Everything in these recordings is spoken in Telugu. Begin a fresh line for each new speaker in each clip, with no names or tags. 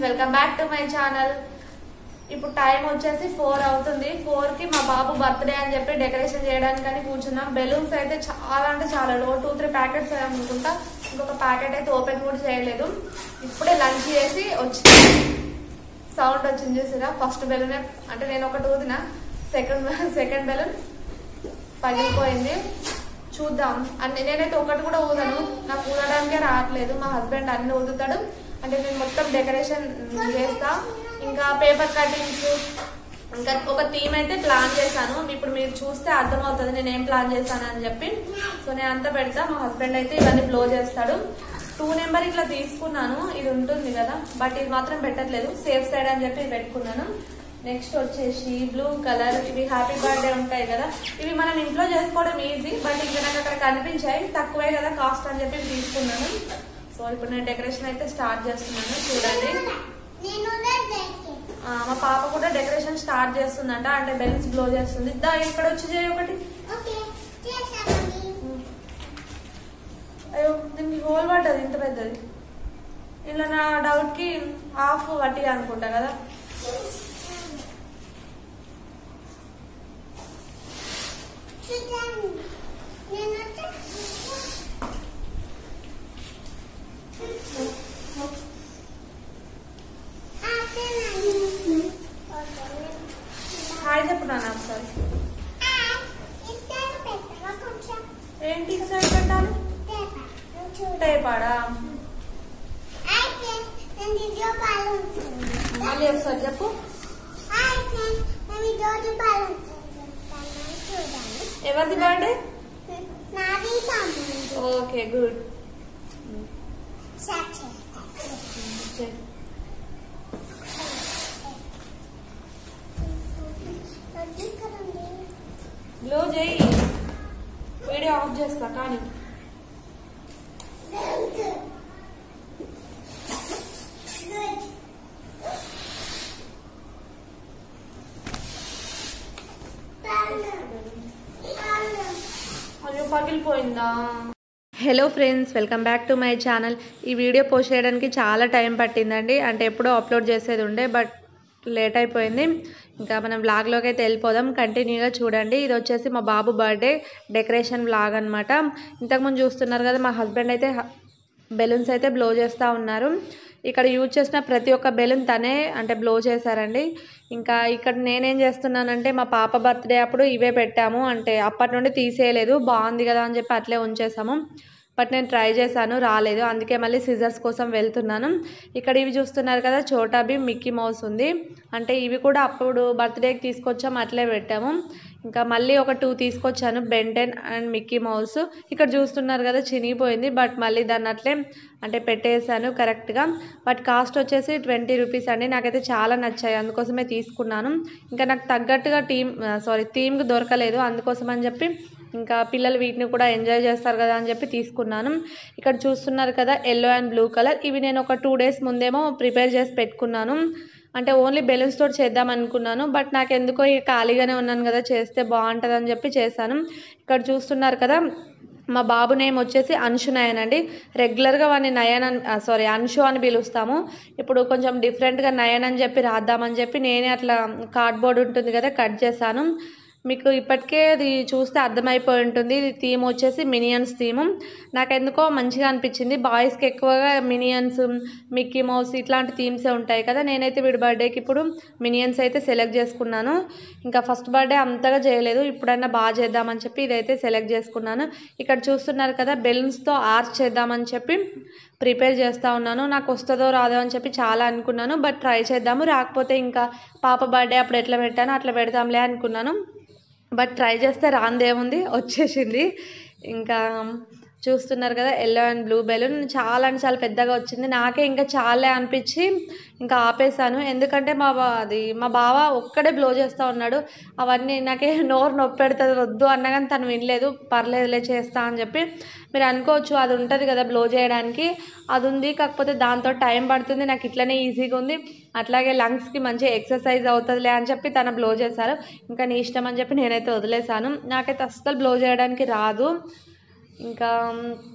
welcome back to my channel ఇప్పుడు టైం వచ్చేసి ఫోర్ అవుతుంది ఫోర్ కి మా బాబు బర్త్డే అని చెప్పి డెకరేషన్ చేయడానికి అని కూర్చున్నాం బెలూన్స్ అయితే చాలా అంటే చాలా లో టూ త్రీ ప్యాకెట్స్ అనుకుంటా ఇంకొక ప్యాకెట్ అయితే ఓపెన్ కూడా చేయలేదు ఇప్పుడే లంచ్ చేసి వచ్చి సౌండ్ వచ్చింది చూసిరా ఫస్ట్ బెలూన్ అంటే నేను ఒకటి ఊదిన సెకండ్ సెకండ్ బెలూన్ పగిలిపోయింది చూద్దాం అన్ని నేనైతే ఒకటి కూడా ఊదను నాకు ఊదడానికే రావట్లేదు మా హస్బెండ్ అన్ని ఊదుతాడు అంటే నేను మొత్తం డెకరేషన్ చేస్తా ఇంకా పేపర్ కటింగ్స్ ఇంకా ఒక థీమ్ అయితే ప్లాన్ చేశాను ఇప్పుడు మీరు చూస్తే అర్థమవుతుంది నేను ఏం ప్లాన్ చేశాను అని చెప్పి సో నేను అంతా పెడతా మా హస్బెండ్ అయితే ఇవన్నీ బ్లో చేస్తాడు టూ నెంబర్ ఇట్లా తీసుకున్నాను ఇది ఉంటుంది కదా బట్ ఇది మాత్రం పెట్టట్లేదు సేఫ్ సైడ్ అని చెప్పి ఇది పెట్టుకున్నాను నెక్స్ట్ వచ్చేసి బ్లూ కలర్ ఇవి హ్యాపీ బర్త్డే ఉంటాయి కదా ఇవి మనం ఇంట్లో చేసుకోవడం ఈజీ బట్ ఇంకా నాకు అక్కడ కనిపించాయి తక్కువే కదా కాస్ట్ అని చెప్పి ఇవి తీసుకున్నాను సో ఇప్పుడు నేను డెకరేషన్ అయితే స్టార్ట్ చేస్తున్నాను చూడండి ఆ, మా పాప కూడా డెకరేషన్ స్టార్ట్ చేస్తుందంట అంటే బెలూన్స్ బ్లో చేస్తుంది దా ఇక్కడ వచ్చి చేయి ఒకటి అయ్యో దీనికి హోల్ పడ్డది ఇంత పెద్దది ఇలా నా డౌట్ కి హాఫ్ వట్టి అనుకుంటా కదా హాయ్ చెప్పు నాన్న ఒకసారి ఏంటి ఇటు సైడ్ పెట్టాలి టేపాడా మళ్ళీ ఒకసారి చెప్పు ఎవరిది బర్త్డే ఓకే గుడ్ బ్లో చేయి వీడియో ఆఫ్ చేస్తా కానీ అయ్యో పగిలిపోయిందా hello friends welcome back to my channel ఈ వీడియో పోస్ట్ చేయడానికి చాలా టైం పట్టిందండి అంటే ఎప్పుడో అప్లోడ్ చేసేది ఉండే బట్ లేట్ అయిపోయింది ఇంకా మనం వ్లాగ్లోకి అయితే వెళ్ళిపోదాం కంటిన్యూగా చూడండి ఇది వచ్చేసి మా బాబు బర్త్డే డెకరేషన్ వ్లాగ్ అనమాట ఇంతకుముందు చూస్తున్నారు కదా మా హస్బెండ్ అయితే బెలూన్స్ అయితే బ్లో చేస్తూ ఉన్నారు ఇక్కడ యూజ్ చేసిన ప్రతి ఒక్క బెలూన్ తనే అంటే బ్లో చేశారండి ఇంకా ఇక్కడ నేనేం చేస్తున్నానంటే మా పాప బర్త్డే అప్పుడు ఇవే పెట్టాము అంటే అప్పటి నుండి తీసేయలేదు బాగుంది కదా అని చెప్పి అట్లే ఉంచేసాము బట్ నేను ట్రై చేశాను రాలేదు అందుకే మళ్ళీ సిజర్స్ కోసం వెళ్తున్నాను ఇక్కడ ఇవి చూస్తున్నారు కదా చోటాబీ మిక్కీ మౌస్ ఉంది అంటే ఇవి కూడా అప్పుడు బర్త్డేకి తీసుకొచ్చాము అట్లే పెట్టాము ఇంకా మళ్ళీ ఒక టూ తీసుకొచ్చాను బెంటెన్ అండ్ మిక్కీ మౌస్ ఇక్కడ చూస్తున్నారు కదా చినిగిపోయింది బట్ మళ్ళీ దాన్ని అట్లే అంటే పెట్టేశాను కరెక్ట్గా బట్ కాస్ట్ వచ్చేసి ట్వంటీ రూపీస్ అండి నాకైతే చాలా నచ్చాయి అందుకోసమే తీసుకున్నాను ఇంకా నాకు తగ్గట్టుగా టీమ్ సారీ థీమ్కి దొరకలేదు అందుకోసం అని చెప్పి ఇంకా పిల్లలు వీటిని కూడా ఎంజాయ్ చేస్తారు కదా అని చెప్పి తీసుకున్నాను ఇక్కడ చూస్తున్నారు కదా ఎల్లో అండ్ బ్లూ కలర్ ఇవి నేను ఒక టూ డేస్ ముందేమో ప్రిపేర్ చేసి పెట్టుకున్నాను అంటే ఓన్లీ బెలూన్స్ తోటి చేద్దాం అనుకున్నాను బట్ నాకు ఎందుకో ఇక ఖాళీగానే ఉన్నాను కదా చేస్తే బాగుంటుంది అని చెప్పి చేశాను ఇక్కడ చూస్తున్నారు కదా మా బాబు నేమ్ వచ్చేసి అంశు నయన్ అండి రెగ్యులర్గా వాడిని నయన్ అని సారీ అంశు అని పిలుస్తాము ఇప్పుడు కొంచెం డిఫరెంట్గా నయన్ అని చెప్పి రాద్దామని చెప్పి నేనే అట్లా కార్డ్బోర్డ్ ఉంటుంది కదా కట్ చేశాను మీకు ఇప్పటికే ఇది చూస్తే అర్థమైపోయి ఉంటుంది ఇది థీమ్ వచ్చేసి మినియన్స్ థీమ్ నాకు ఎందుకో మంచిగా అనిపించింది బాయ్స్కి ఎక్కువగా మినియన్స్ మిక్కీ మౌస్ ఇట్లాంటి థీమ్సే ఉంటాయి కదా నేనైతే వీడి బర్త్డేకి ఇప్పుడు మినియన్స్ అయితే సెలెక్ట్ చేసుకున్నాను ఇంకా ఫస్ట్ బర్త్డే అంతగా చేయలేదు ఇప్పుడన్నా బాగా చేద్దామని చెప్పి ఇదైతే సెలెక్ట్ చేసుకున్నాను ఇక్కడ చూస్తున్నారు కదా బెలూన్స్తో ఆర్చ్ చేద్దామని చెప్పి ప్రిపేర్ చేస్తూ ఉన్నాను నాకు వస్తుందో రాదో అని చెప్పి చాలా అనుకున్నాను బట్ ట్రై చేద్దాము రాకపోతే ఇంకా పాప బర్త్డే అప్పుడు ఎట్లా పెట్టానో అట్లా పెడదాంలే అనుకున్నాను బట్ ట్రై చేస్తే రాందేముంది వచ్చేసింది ఇంకా చూస్తున్నారు కదా ఎల్లో అండ్ బ్లూ బెలూన్ చాలా అంటే చాలా పెద్దగా వచ్చింది నాకే ఇంకా చాలే అనిపించి ఇంకా ఆపేసాను ఎందుకంటే మా బా అది మా బావ ఒక్కడే బ్లో చేస్తూ ఉన్నాడు అవన్నీ నాకే నోరు నొప్పి పెడుతుంది వద్దు అన్నా కానీ తను వినలేదు పర్లేదులే చేస్తా అని చెప్పి మీరు అనుకోవచ్చు అది ఉంటుంది కదా బ్లో చేయడానికి అది ఉంది కాకపోతే దాంతో టైం పడుతుంది నాకు ఇట్లనే ఈజీగా ఉంది అట్లాగే లంగ్స్కి మంచి ఎక్సర్సైజ్ అవుతుందిలే అని చెప్పి తను బ్లో చేశారు ఇంకా నీ ఇష్టం అని చెప్పి నేనైతే వదిలేశాను నాకైతే అస్సలు బ్లో చేయడానికి రాదు ఇంకా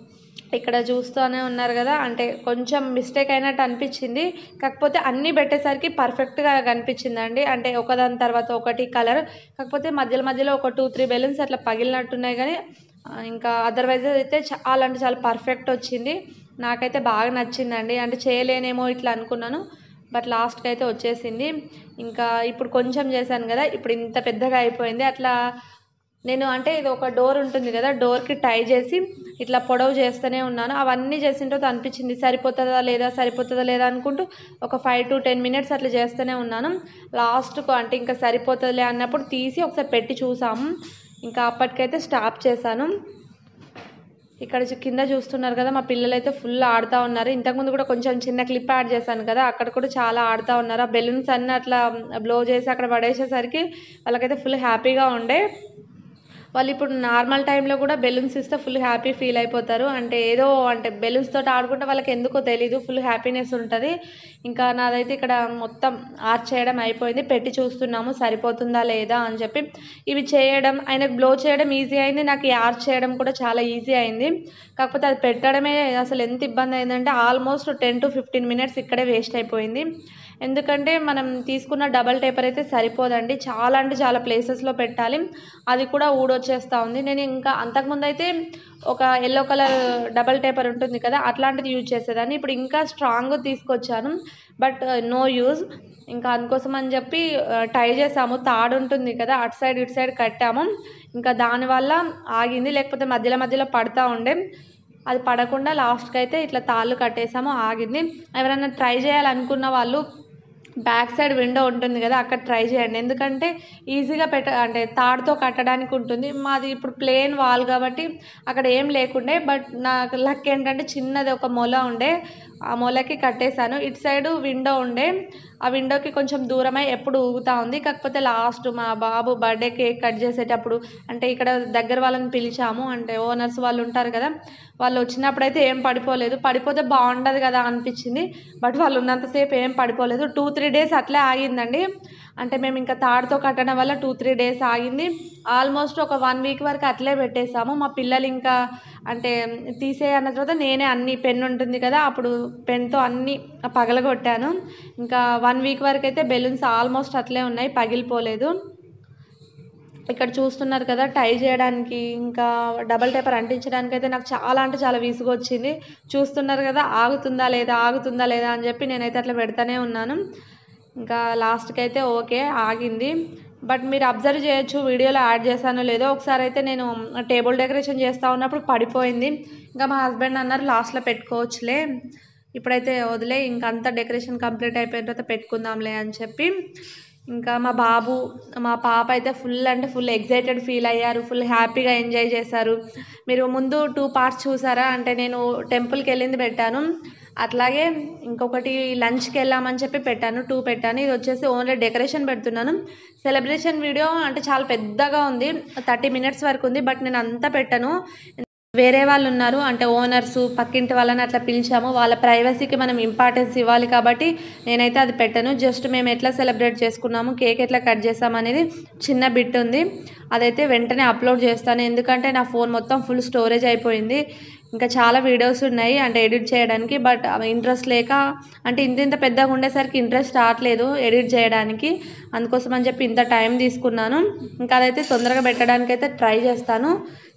ఇక్కడ చూస్తూనే ఉన్నారు కదా అంటే కొంచెం మిస్టేక్ అయినట్టు అనిపించింది కాకపోతే అన్నీ పెట్టేసరికి పర్ఫెక్ట్గా కనిపించిందండి అంటే ఒకదాని తర్వాత ఒకటి కలర్ కాకపోతే మధ్యలో మధ్యలో ఒక టూ త్రీ బెలూన్స్ అట్లా పగిలినట్టున్నాయి కానీ ఆ, ఇంకా అదర్వైజ్ అయితే చాలా అంటే చాలా పర్ఫెక్ట్ వచ్చింది నాకైతే బాగా నచ్చిందండి అంటే చేయలేనేమో ఇట్లా అనుకున్నాను బట్ లాస్ట్కి అయితే వచ్చేసింది ఇంకా ఇప్పుడు కొంచెం చేశాను కదా ఇప్పుడు ఇంత పెద్దగా అయిపోయింది అట్లా నేను అంటే ఇది ఒక డోర్ ఉంటుంది కదా డోర్కి టై చేసి ఇట్లా పొడవు చేస్తూనే ఉన్నాను అవన్నీ చేసిన తర్వాత అనిపించింది సరిపోతుందా లేదా సరిపోతుందా లేదా అనుకుంటూ ఒక ఫైవ్ టు టెన్ మినిట్స్ అట్లా చేస్తూనే ఉన్నాను లాస్ట్కు అంటే ఇంకా సరిపోతుందిలే అన్నప్పుడు తీసి ఒకసారి పెట్టి చూసాము ఇంకా అప్పటికైతే స్టాప్ చేశాను ఇక్కడ చు- కింద చూస్తున్నారు కదా మా పిల్లలు అయితే ఫుల్ ఆడుతూ ఉన్నారు ఇంతకుముందు కూడా కొంచెం చిన్న క్లిప్ యాడ్ చేశాను కదా అక్కడ కూడా చాలా ఆడుతూ ఉన్నారు ఆ బెలూన్స్ అన్నీ అట్లా బ్లో చేసి అక్కడ పడేసేసరికి వాళ్ళకైతే ఫుల్ హ్యాపీగా ఉండే వాళ్ళు ఇప్పుడు నార్మల్ టైంలో కూడా బెలూన్స్ ఇస్తే ఫుల్ హ్యాపీ ఫీల్ అయిపోతారు అంటే ఏదో అంటే బెలూన్స్ తోటి ఆడుకుంటే వాళ్ళకి ఎందుకో తెలీదు ఫుల్ హ్యాపీనెస్ ఉంటుంది ఇంకా నాదైతే ఇక్కడ మొత్తం ఆర్ట్ చేయడం అయిపోయింది పెట్టి చూస్తున్నాము సరిపోతుందా లేదా అని చెప్పి ఇవి చేయడం ఆయనకు బ్లో చేయడం ఈజీ అయింది నాకు ఈ ఆర్ట్ చేయడం కూడా చాలా ఈజీ అయింది కాకపోతే అది పెట్టడమే అసలు ఎంత ఇబ్బంది అయిందంటే almost ten to fifteen minutes ఇక్కడే వేస్ట్ అయిపోయింది ఎందుకంటే మనం తీసుకున్న డబల్ టేపర్ అయితే సరిపోదండి చాలా అంటే చాలా ప్లేసెస్లో పెట్టాలి అది కూడా ఊడొచ్చేస్తూ ఉంది నేను ఇంకా అంతకుముందు అయితే ఒక ఎల్లో కలర్ డబల్ టేపర్ ఉంటుంది కదా అట్లాంటిది యూజ్ చేసేదాన్ని ఇప్పుడు ఇంకా స్ట్రాంగ్ తీసుకొచ్చాను బట్ నో యూజ్ ఇంకా అందుకోసం అని చెప్పి టై చేసాము తాడు ఉంటుంది కదా అటు సైడ్ ఇటు సైడ్ కట్టాము ఇంకా దానివల్ల ఆగింది లేకపోతే మధ్యలో మధ్యలో పడతా ఉండే అది పడకుండా లాస్ట్కి అయితే ఇట్లా తాళ్ళు కట్టేసాము ఆగింది ఎవరైనా ట్రై చేయాలనుకున్న వాళ్ళు బ్యాక్ సైడ్ విండో ఉంటుంది కదా అక్కడ ట్రై చేయండి ఎందుకంటే ఈజీగా పెట్ట అంటే తాడుతో కట్టడానికి ఉంటుంది మాది ఇప్పుడు ప్లేన్ వాల్ కాబట్టి అక్కడ ఏం లేకుండే బట్ నాకు లక్ ఏంటంటే చిన్నది ఒక మొల ఉండే ఆ మొలకి కట్టేశాను ఇటు సైడ్ విండో ఉండే ఆ విండోకి కొంచెం దూరమై ఎప్పుడు ఊగుతూ ఉంది కాకపోతే లాస్ట్ మా బాబు బర్త్డే కేక్ కట్ చేసేటప్పుడు అంటే ఇక్కడ దగ్గర వాళ్ళని పిలిచాము అంటే ఓనర్స్ వాళ్ళు ఉంటారు కదా వాళ్ళు వచ్చినప్పుడైతే ఏం పడిపోలేదు పడిపోతే బాగుండదు కదా అనిపించింది బట్ వాళ్ళు ఉన్నంతసేపు ఏం పడిపోలేదు టూ త్రీ డేస్ అట్లే ఆగిందండి అంటే మేము ఇంకా తాడుతో కట్టడం వల్ల టూ త్రీ డేస్ ఆగింది ఆల్మోస్ట్ ఒక వన్ వీక్ వరకు అట్లే పెట్టేసాము మా పిల్లలు ఇంకా అంటే తీసేయన్న తర్వాత నేనే అన్ని పెన్ ఉంటుంది కదా అప్పుడు పెన్తో అన్ని పగలగొట్టాను ఇంకా వన్ వీక్ వరకు అయితే బెలూన్స్ ఆల్మోస్ట్ అట్లే ఉన్నాయి పగిలిపోలేదు ఇక్కడ చూస్తున్నారు కదా టై చేయడానికి ఇంకా డబల్ టేపర్ అంటించడానికి అయితే నాకు చాలా అంటే చాలా విసుగు వచ్చింది చూస్తున్నారు కదా ఆగుతుందా లేదా ఆగుతుందా లేదా అని చెప్పి నేనైతే అట్లా పెడతానే ఉన్నాను ఇంకా లాస్ట్కి అయితే ఓకే ఆగింది బట్ మీరు అబ్జర్వ్ చేయొచ్చు వీడియోలో యాడ్ చేశానో లేదో ఒకసారి అయితే నేను టేబుల్ డెకరేషన్ చేస్తూ ఉన్నప్పుడు పడిపోయింది ఇంకా మా హస్బెండ్ అన్నారు లాస్ట్లో పెట్టుకోవచ్చులే ఇప్పుడైతే వదిలే ఇంకా అంతా డెకరేషన్ కంప్లీట్ అయిపోయిన తర్వాత పెట్టుకుందాంలే అని చెప్పి ఇంకా మా బాబు మా పాప అయితే ఫుల్ అంటే ఫుల్ ఎగ్జైటెడ్ ఫీల్ అయ్యారు ఫుల్ హ్యాపీగా ఎంజాయ్ చేశారు మీరు ముందు టూ పార్ట్స్ చూసారా అంటే నేను టెంపుల్కి వెళ్ళింది పెట్టాను అట్లాగే ఇంకొకటి లంచ్కి వెళ్ళామని చెప్పి పెట్టాను టూ పెట్టాను ఇది వచ్చేసి ఓన్లీ డెకరేషన్ పెడుతున్నాను సెలబ్రేషన్ వీడియో అంటే చాలా పెద్దగా ఉంది థర్టీ మినిట్స్ వరకు ఉంది బట్ నేను అంతా పెట్టాను వేరే వాళ్ళు ఉన్నారు అంటే ఓనర్స్ పక్కింటి వాళ్ళని అట్లా పిలిచాము వాళ్ళ ప్రైవసీకి మనం ఇంపార్టెన్స్ ఇవ్వాలి కాబట్టి నేనైతే అది పెట్టాను జస్ట్ మేము ఎట్లా సెలబ్రేట్ చేసుకున్నాము కేక్ ఎట్లా కట్ చేసాము అనేది చిన్న బిట్ ఉంది అదైతే వెంటనే అప్లోడ్ చేస్తాను ఎందుకంటే నా ఫోన్ మొత్తం ఫుల్ స్టోరేజ్ అయిపోయింది ఇంకా చాలా వీడియోస్ ఉన్నాయి అంటే ఎడిట్ చేయడానికి బట్ ఇంట్రెస్ట్ లేక అంటే ఇంత ఇంత పెద్దగా ఉండేసరికి ఇంట్రెస్ట్ రావట్లేదు ఎడిట్ చేయడానికి అందుకోసం అని చెప్పి ఇంత టైం తీసుకున్నాను ఇంకా అదైతే తొందరగా పెట్టడానికి అయితే ట్రై చేస్తాను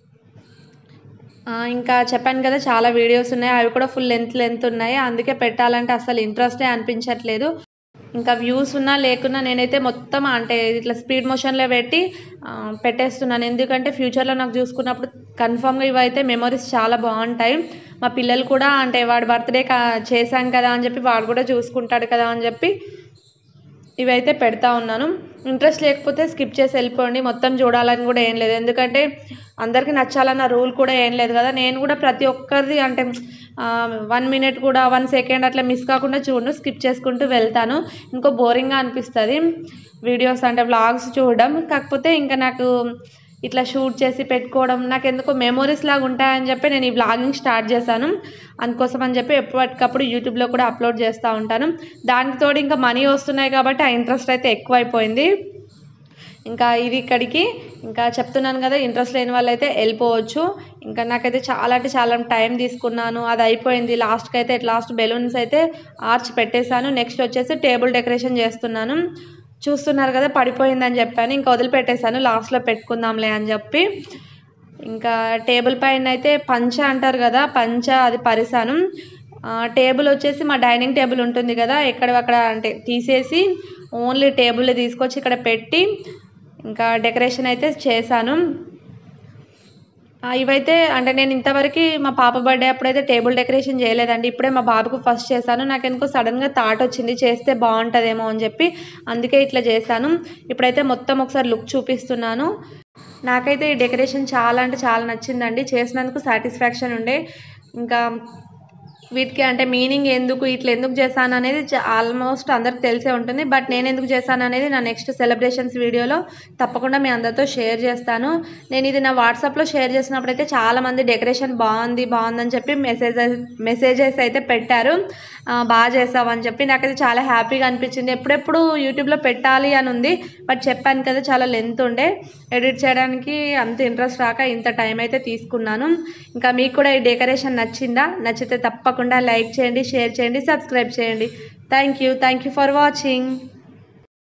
ఆ, ఇంకా చెప్పాను కదా చాలా వీడియోస్ ఉన్నాయి అవి కూడా ఫుల్ లెంత్ లెంత్ ఉన్నాయి అందుకే పెట్టాలంటే అసలు ఇంట్రెస్టే అనిపించట్లేదు ఇంకా వ్యూస్ ఉన్నా లేకున్నా నేనైతే మొత్తం అంటే ఇట్లా స్పీడ్ మోషన్లో పెట్టి ఆ, పెట్టేస్తున్నాను ఎందుకంటే ఫ్యూచర్లో నాకు చూసుకున్నప్పుడు కన్ఫామ్గా ఇవైతే మెమరీస్ చాలా బాగుంటాయి మా పిల్లలు కూడా అంటే వాడి బర్త్డే కా చేశాం కదా అని చెప్పి వాడు కూడా చూసుకుంటాడు కదా అని చెప్పి ఇవైతే పెడతా ఉన్నాను ఇంట్రెస్ట్ లేకపోతే స్కిప్ చేసి వెళ్ళిపోండి మొత్తం చూడాలని కూడా ఏం లేదు ఎందుకంటే అందరికీ నచ్చాలన్న రూల్ కూడా ఏం లేదు కదా నేను కూడా ప్రతి ఒక్కరిది అంటే వన్ మినిట్ కూడా వన్ సెకండ్ అట్లా మిస్ కాకుండా చూడను స్కిప్ చేసుకుంటూ వెళ్తాను ఇంకో బోరింగ్గా అనిపిస్తుంది వీడియోస్ అంటే వ్లాగ్స్ చూడడం కాకపోతే ఇంకా నాకు ఇట్లా షూట్ చేసి పెట్టుకోవడం నాకు ఎందుకో మెమొరీస్ లాగా ఉంటాయని చెప్పి నేను ఈ వ్లాగింగ్ స్టార్ట్ చేశాను అందుకోసం అని చెప్పి ఎప్పటికప్పుడు యూట్యూబ్లో కూడా అప్లోడ్ చేస్తూ ఉంటాను దానికి తోడు ఇంకా మనీ వస్తున్నాయి కాబట్టి ఆ ఇంట్రెస్ట్ అయితే ఎక్కువైపోయింది ఇంకా ఇది ఇక్కడికి ఇంకా చెప్తున్నాను కదా ఇంట్రెస్ట్ లేని వాళ్ళైతే వెళ్ళిపోవచ్చు ఇంకా నాకైతే చాలా అంటే చాలా టైం తీసుకున్నాను అది అయిపోయింది లాస్ట్కి అయితే లాస్ట్ బెలూన్స్ అయితే ఆర్చ్ పెట్టేశాను నెక్స్ట్ వచ్చేసి టేబుల్ డెకరేషన్ చేస్తున్నాను చూస్తున్నారు కదా పడిపోయిందని చెప్పాను ఇంకా వదిలిపెట్టేశాను లాస్ట్లో పెట్టుకుందాంలే అని చెప్పి ఇంకా టేబుల్ పైన అయితే పంచ అంటారు కదా పంచ అది పరిసాను ఆ, టేబుల్ వచ్చేసి మా డైనింగ్ టేబుల్ ఉంటుంది కదా ఎక్కడ అక్కడ అంటే తీసేసి ఓన్లీ టేబుల్ తీసుకొచ్చి ఇక్కడ పెట్టి ఇంకా డెకరేషన్ అయితే చేశాను ఆ, ఇవైతే అంటే నేను ఇంతవరకు మా పాప బర్త్డే అప్పుడైతే టేబుల్ డెకరేషన్ చేయలేదండి ఇప్పుడే మా బాబుకు ఫస్ట్ చేశాను నాకు ఎందుకో సడన్గా థాట్ వచ్చింది చేస్తే బాగుంటుందేమో అని చెప్పి అందుకే ఇట్లా చేశాను ఇప్పుడైతే మొత్తం ఒకసారి లుక్ చూపిస్తున్నాను నాకైతే ఈ డెకరేషన్ చాలా అంటే చాలా నచ్చిందండి చేసినందుకు సాటిస్ఫాక్షన్ ఉండే ఇంకా వీటికి అంటే మీనింగ్ ఎందుకు ఇట్లా ఎందుకు చేశాను అనేది ఆల్మోస్ట్ అందరికి తెలిసే ఉంటుంది బట్ నేను ఎందుకు చేశాను అనేది నా నెక్స్ట్ సెలబ్రేషన్స్ వీడియోలో తప్పకుండా మీ అందరితో షేర్ చేస్తాను నేను ఇది నా వాట్సాప్లో షేర్ చేసినప్పుడైతే చాలామంది డెకరేషన్ బాగుంది బాగుందని చెప్పి మెసేజెస్ మెసేజెస్ అయితే పెట్టారు ఆ, బాగా చేసావు అని చెప్పి నాకైతే చాలా హ్యాపీగా అనిపించింది ఎప్పుడెప్పుడు యూట్యూబ్లో పెట్టాలి అని ఉంది బట్ చెప్పాను కదా చాలా లెంత్ ఉండే ఎడిట్ చేయడానికి అంత ఇంట్రెస్ట్ రాక ఇంత టైం అయితే తీసుకున్నాను ఇంకా మీకు కూడా ఈ డెకరేషన్ నచ్చిందా నచ్చితే తప్పకుండా లైక్ చేయండి షేర్ చేయండి సబ్స్క్రైబ్ చేయండి thank you thank you for watching